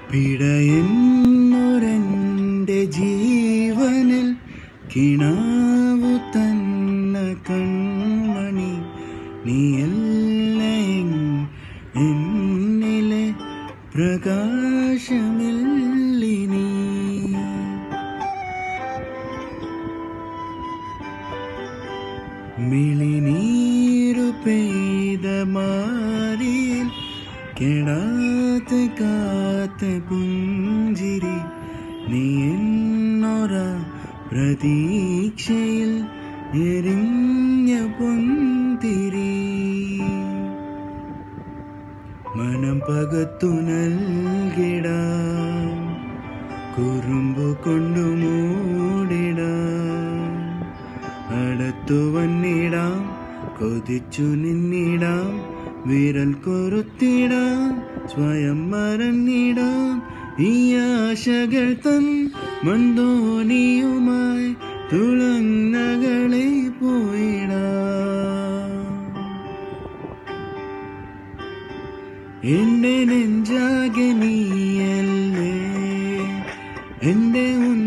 പിടയെന്നൊരെൻ്റെ ജീവനിൽ കിണാവു തന്ന കൺമണി നീയല്ലേ എന്നിലെ പ്രകാശമില്ലിനീ മിളിനീരു പെയ്ത മാറിയിൽ കെടാത്ത കാത്ത പുഞ്ചിരി നീ എന്നൊര പ്രതീക്ഷയിൽ എരിഞ്ഞ പൊന്തിരി മനം പകത്തു നൽകിടാം കുറുമ്പു കൊണ്ടു മൂടിടാം അടുത്തു വന്നിടാം കൊതിച്ചു നിന്നിടാം വിരൽ കൊരുത്തിടാം സ്വയം മറന്നിടാം ഈ ആശകൾ തൻ മന്ദോനിയുമായി തുളങ്ങകളെ പോയിടാം എന്റെ നെഞ്ചാകെ നീയല്ലേ എന്റെ ഉൻ